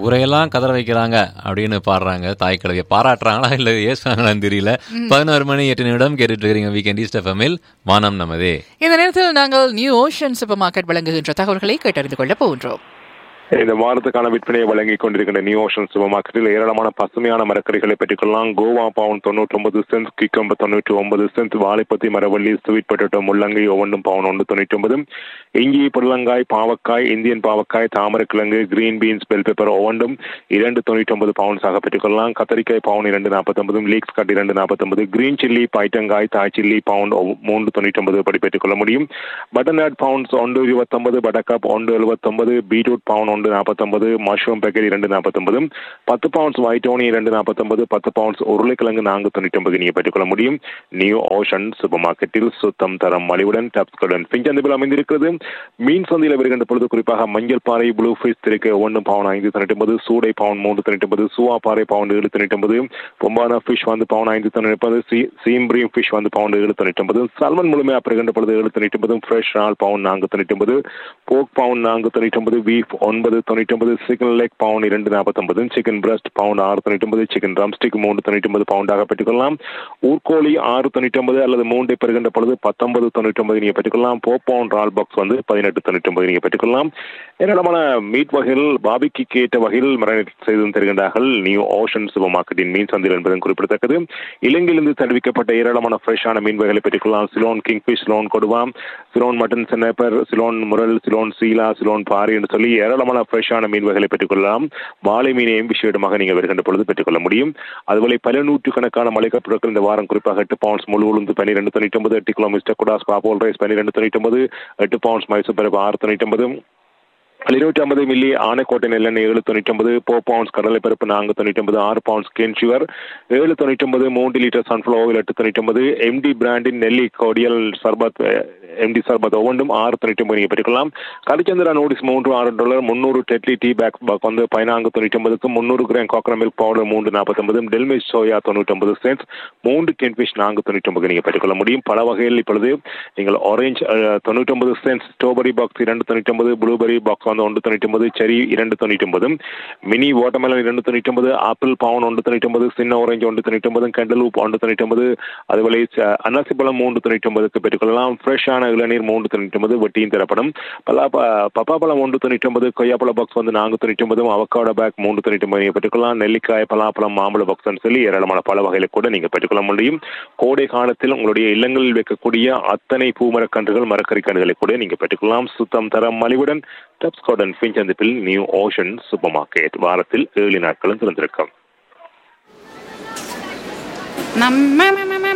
ஊரையெல்லாம் கதற வைக்கிறாங்க அப்படின்னு பாடுறாங்க தாய் கிழவியை பாராட்டுறாங்களா இல்லை ஏசுவாங்களான்னு தெரியல பதினோரு மணி எட்டு நிமிடம் கேட்டுட்டு இருக்கிறீங்க வீக்கெண்ட் ஈஸ்ட் எஃப்எம்மில் வானம் நமதே இந்த நேரத்தில் நாங்கள் நியூ ஓஷன் சூப்பர் மார்க்கெட் வழங்குகின்ற தகவல்களை கேட்டறிந்து கொள்ள போகின்றோம் இந்த வாரத்துக்கான விற்பனையை வழங்கிக் கொண்டிருக்கின்ற நியூ ஓஷன் சூப்பர் மார்க்கெட்டில் ஏராளமான பசுமையான மரக்கறிகளை பெற்றுக்கொள்ளலாம் கோவா பவுன் தொண்ணூற்றி ஒன்பது சென்ட் கிக்கம்பு தொண்ணூற்றி ஒன்பது சென்ட் வாழைப்பத்தி மரவள்ளி ஸ்வீட் பொட்டேட்டோ முள்ளங்கை ஒவ்வொன்றும் பவுன் ஒன்று தொண்ணூற்றி ஒன்பது இஞ்சி புடலங்காய் பாவக்காய் இந்தியன் பாவக்காய் தாமரக்கிழங்கு கிரீன் பீன்ஸ் பெல் பெப்பர் ஒவ்வொன்றும் இரண்டு தொண்ணூற்றி ஒன்பது பவுன்ஸாக பெற்றுக்கொள்ளலாம் கத்தரிக்காய் பவுன் இரண்டு நாற்பத்தொன்பது லீக்ஸ் கட் இரண்டு நாற்பத்தொன்பது கிரீன் சில்லி பைட்டங்காய் தாய் சில்லி பவுண்ட் மூன்று தொண்ணூற்றி ஒன்பது படி பெற்றுக்கொள்ள முடியும் பட்டர்நட் பவுன்ஸ் ஒன்று இருபத்தொன்பது பட்டர்கப் ஒன்று எழுபத்தொன்பது பீட்ரூட் பவுன் ஒன்று நாற்பத்தொன்பது மஷ்ரூம் பேக்கெட் இரண்டு நாற்பத்தொன்பது பத்து பவுன்ஸ் ஒயிட் ஓனி இரண்டு நாற்பத்தொன்பது பத்து பவுன்ஸ் உருளைக்கிழங்கு நான்கு தொண்ணூற்றி ஒன்பது நீங்கள் பெற்றுக்கொள்ள முடியும் நியூ ஓஷன் சூப்பர் மார்க்கெட்டில் சுத்தம் தரம் மலிவுடன் டப்ஸ்களுடன் பிஞ்சந்திப்பில் அமைந்திருக்கிறது மீன் சந்தையில் வருகின்ற பொழுது குறிப்பாக மஞ்சள் பாறை ப்ளூ ஃபிஷ் திரைக்கு ஒன்று பவுன் ஐந்து தொண்ணூற்றி ஒன்பது சூடை பவுன் மூன்று தொண்ணூற்றி ஒன்பது சுவா பாறை பவுன் ஏழு தொண்ணூற்றி ஒன்பது பொம்பானா ஃபிஷ் வந்து பவுன் ஐந்து தொண்ணூற்றி ஒன்பது சி சீம்ப்ரீம் ஃபிஷ் வந்து பவுன் ஏழு தொண்ணூற்றி ஒன்பது சல்மன் முழுமையாக பெறுகின்ற பொழுது ஏழு தொண்ணூற்றி ஒன்பது ஃப்ரெஷ் ரால் பவுன் நான்கு தொண்ணூற்றி ஒன்பது போக் பவுன் நான்கு தொண்ணூற்றி ஒன்பது பீஃப் ஒன்பது தொண்ணூற்றி ஒன்பது சிக்கன் லெக் பவுன் இரண்டு நாற்பத்தொன்பது சிக்கன் பிரஸ்ட் பவுன் ஆறு தொண்ணூற்றி ஒன்பது சிக்கன் ட்ரம்ஸ்டிக் மூன்று தொண்ணூற்றி ஒன்பது பவுண்டாக பெற்றுக்கொள்ளலாம் ஊர்கோழி ஆறு தொண்ணூற்றி ஒன்பது அல்லது மூன்றை பெறுகின்ற பொழுது பத்தொன்பது தொண்ணூற்றி ஒன்பது நீங்கள் பெற்றுக்கொள்ளலாம் போ பவுன் ரால் பாக்ஸ் வந்து பதினெட்டு தொண்ணூற்றி ஒன்பது நீங்கள் பெற்றுக்கொள்ளலாம் ஏராளமான மீட் வகைகள் பாபிக்கு ஏற்ற வகையில் மரணம் செய்து தருகின்றார்கள் நியூ ஓஷன் சூப்பர் மார்க்கெட்டின் மீன் சந்தையில் என்பதும் குறிப்பிடத்தக்கது இலங்கையிலிருந்து தெரிவிக்கப்பட்ட ஏராளமான ஃப்ரெஷ்ஷான மீன் வகைகளை பெற்றுக்கொள்ளலாம் சிலோன் கிங்ஃபிஷ் சிலோன் கொடுவாம் சிலோன் மட்டன் சென்னப்பர் சிலோன் முரல் சிலோன் சீலா சிலோன் பாரி என்று சொல்லி ஏராளமான ஃப்ரெஷ்ஷான மீன் வகைகளை பெற்றுக்கொள்ளலாம் வாழை மீனையும் விஷயமாக நீங்கள் வருகின்ற பொழுது பெற்றுக்கொள்ள முடியும் அதுபோல பல நூற்றுக்கணக்கான மலைக்கப்புறங்கள் இந்த வாரம் குறிப்பாக எட்டு பவுண்ட்ஸ் முழு உளுந்து பன்னிரெண்டு தொண்ணூற்றி ஒன்பது எட்டு கிலோ மிஸ்டர் குடாஸ் பாப்போல் ரைஸ் பன்னிரெண்டு தொண்ணூற்றி ஒன்பது எட்டு பவுண்ட்ஸ் மைசூர் பருப்பு ஆறு தொண்ணூற்றி ஒன்பது இருநூற்றி ஐம்பது மில்லி ஆனைக்கோட்டை நெல்லெண்ணெய் ஏழு தொண்ணூற்றி ஒன்பது போ பவுண்ட்ஸ் கடலை பருப்பு நான்கு தொண்ணூற்றி ஒன்பது ஆறு பவுண்ட்ஸ் கேன் சுகர் ஏழு தொண்ணூற்றி ஒன்பது மூன்று லிட்டர் சன்ஃப்ளவர் ஆயில் எட்டு தொண்ணூற்றி ஒன்பது எம்டி பிராண்டின் நெல்லி கோடியல் சர்பத் எம்டி சர்பத் ஒவ்வொன்றும் ஆறு தொண்ணூற்றி ஒன்பது நீங்கள் பெற்றுக்கலாம் கலிச்சந்திரா நோடிஸ் மூன்று ஆறு டாலர் முந்நூறு டெட்லி டீ பேக் பாக் வந்து பதினான்கு தொண்ணூற்றி ஒன்பதுக்கு முந்நூறு கிராம் காக்கரா மில்க் பவுடர் மூன்று நாற்பத்தொன்பது டெல்மிஸ் சோயா தொண்ணூற்றி ஒன்பது சென்ட்ஸ் மூன்று கென்ஃபிஷ் நான்கு தொண்ணூற்றி ஒன்பது நீங்கள் பெற்றுக்கொள்ள முடியும் பல வகையில் இப்பொழுது நீங்கள் ஆரஞ்ச் தொண்ணூற்றி ஒன்பது சென்ட்ஸ் ஸ்ட்ராபெரி பாக்ஸ் இரண்டு தொண்ணூற்றி ஒன்பது ப்ளூபெரி பாக்ஸ் வந்து ஒன்று தொண்ணூற்றி ஒன்பது செரி இரண்டு தொண்ணூற்றி ஒன்பது மினி வாட்டர்மெலன் இரண்டு தொண்ணூற்றி ஒன்பது ஆப்பிள் பவுன் ஒன்று தொண்ணூற்றி ஒன்பது சின்ன ஆரஞ்சு ஒன்று தொண்ணூற்றி ஒன்பது கண்டலூப் ஒன்று தொண்ணூற்றி ஒன்பது அதுபோல அன்னாசி பழம் மூன்று தொண்ணூற்றி ஒன்பதுக்கு பெற்றுக்கொள்ளலாம் ஃப்ரெஷ்ஷான இளநீர் மூன்று தொண்ணூற்றி ஒன்பது வட்டியும் தரப்படும் பலா பப்பா பழம் ஒன்று தொண்ணூற்றி ஒன்பது கொய்யாப்பழ பாக்ஸ் வந்து நான்கு தொண்ணூற்றி ஒன்பது அவக்காடோ பேக் மூன்று தொண்ணூற்றி ஒன்பது நீங்கள் பெற்றுக்கொள்ளலாம் நெல்லிக்காய் பலாப்பழம் மாம்பழ பாக்ஸ்னு சொல்லி ஏராளமான பல வகைகளை கூட நீங்கள் பெற்றுக்கொள்ள முடியும் கோடை காலத்தில் உங்களுடைய இல்லங்களில் வைக்கக்கூடிய அத்தனை பூமரக்கன்றுகள் மரக்கறிக்கன்றுகளை கூட நீங்கள் பெற்றுக்கொள்ளலாம் சுத்தம் தரம் மலிவுடன் டப்ஸ்கார்டன் ஃபின் சந்திப்பில் நியூ ஓஷன் சூப்பர் மார்க்கெட் வாரத்தில் ஏழு நாட்களும் திறந்திருக்கும் நம்ம